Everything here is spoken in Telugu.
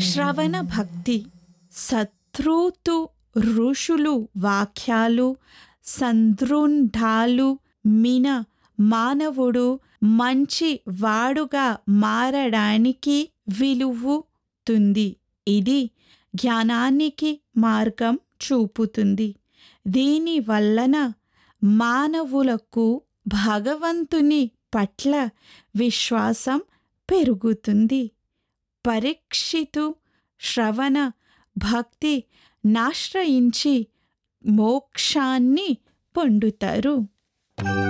శ్రవణ భక్తి శత్రుతు ఋషులు వాక్యాలు సందృంఢాలు మిన మానవుడు మంచి వాడుగా మారడానికి విలువుతుంది ఇది జ్ఞానానికి మార్గం చూపుతుంది దీని వలన మానవులకు భగవంతుని పట్ల విశ్వాసం పెరుగుతుంది పరీక్షితు శ్రవణ భక్తి నాశ్రయించి మోక్షాన్ని పొందుతారు